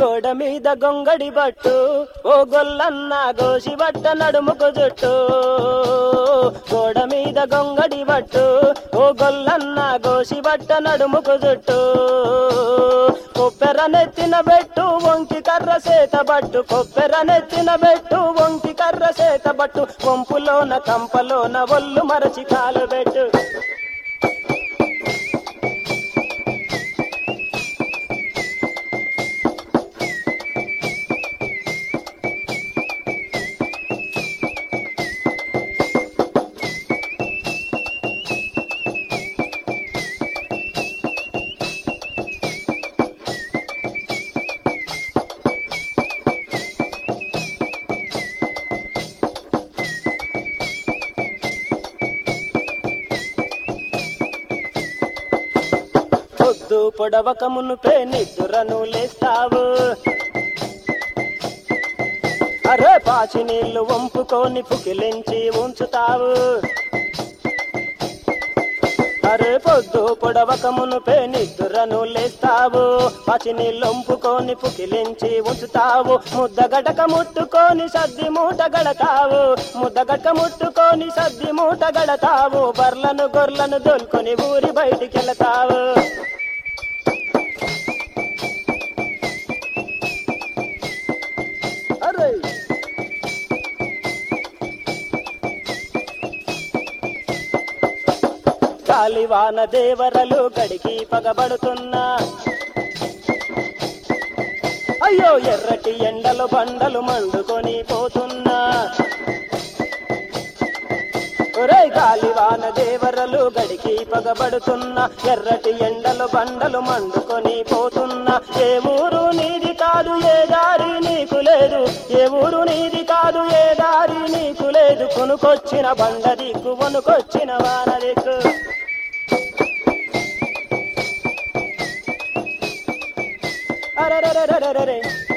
గోడ మీద గొంగడి బట్టు ఓ గొల్లన్న గోసి బట్ట నడుముకు జుట్టు గోడ మీద గొంగడి బట్టు ఓ గొల్లన్న గోసి బట్ట నడుముకు జుట్టు కొప్పెర నెత్తిన బెట్టు వంకి కర్ర సేత బట్టు కొప్పెర నెత్తిన బెట్టు వంకి కర్ర సేత బట్టు వంపులోన కంపలోన ఒళ్ళు మరచి కాలు పెట్టు పొద్దు పొడవక మునుపే నిద్దురను లేస్తావు అరే పాచి నీళ్లు వంపుకొని పుకిలించి ఉంచుతావు అరే పొద్దు పొడవక మునుపే నిద్దురను లేస్తావు పాచి నీళ్లు వంపుకొని పుకిలించి ఉంచుతావు ముద్ద గడక ముట్టుకొని సద్ది మూట గడతావు ముద్ద గడక ముట్టుకొని సద్ది మూట గడతావు బర్లను గొర్లను దొల్కొని ఊరి బయటికి వెళతావు అరే కాలివాన దేవరలు గడికి పగబడుతున్నా అయ్యో ఎర్రటి ఎండలు బండలు మండుకొని పోతున్నా ఒరే గాలివాన దేవరలు గడికి పగబడుతున్నా ఎర్రటి ఎండలు బండలు మండుకొని పోతున్నా ఏ ఊరు నీది కాదు ఏ దారి నీకు లేదు ఏ ఊరు నీది కాదు ఏ దారి నీకు లేదు కొనుకొచ్చిన బండ దిక్కు వనుకొచ్చిన వాన దిక్కు అరెరెరెరెరెరె.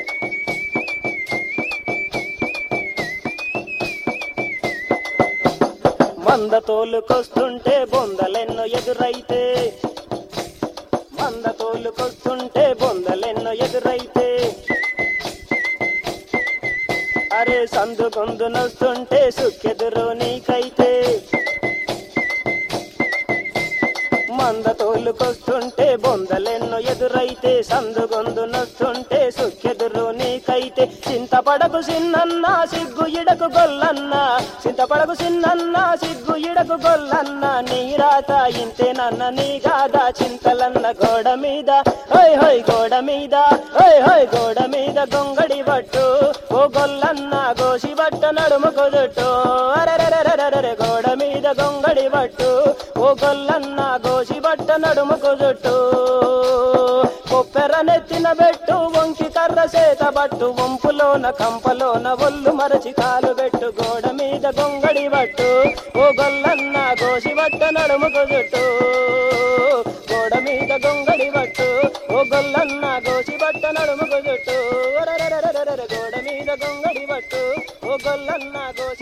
మంద తోలుకొస్తుంటే బొందలెన్నో ఎదురైతే మంద తోలుకొస్తుంటే బొందలెన్నో ఎదురైతే అరే సందు గొందునొస్తుంటే సుక్కెదురు నీకైతే మంద తోలుకొస్తుంటే బొందలెన్నో ఎదురైతే సందు గొందునొస్తుంటే సుక్కెదురు నీకైతే చింతపడకు సిన్నన్న సిగ్గు ఇడకు గొల్లన్న చింతపడకు సిన్నన్న సిగ్గు ఇడకు గొల్లన్న నీ రాత ఇంతేనన్న నీ గాదా చింతలన్న గోడ మీద హోయ్ హోయ్ గోడ మీద హోయ్ హోయ్ గోడ మీద గొంగడి బట్టు ఓ గొల్లన్న గోసి బట్ట నడుము కుదుట్టు అరెరెరెరెరెరె గోడ మీద గొంగడి బట్టు ఓ గొల్లన్న గోసి బట్ట నడుము కుదుట్టు కొప్పెర నెత్తిన బెట్టు వంకి కర్ర సేత బట్టు వంపులోన కంపలోన ఒళ్ళు మరచి కాలు పెట్టు గోడ మీద గొంగడి బట్టు ఓ గొల్లన్న గోసి బట్ట నడుము కుదుట్టు గోడ మీద గొంగడి బట్టు ఓ గొల్లన్న గోసి బట్ట నడుము కుదుట్టు ఒరెరెరెరెరెరె గోడ మీద గొంగడి బట్టు ఓ గొల్లన్న గోసి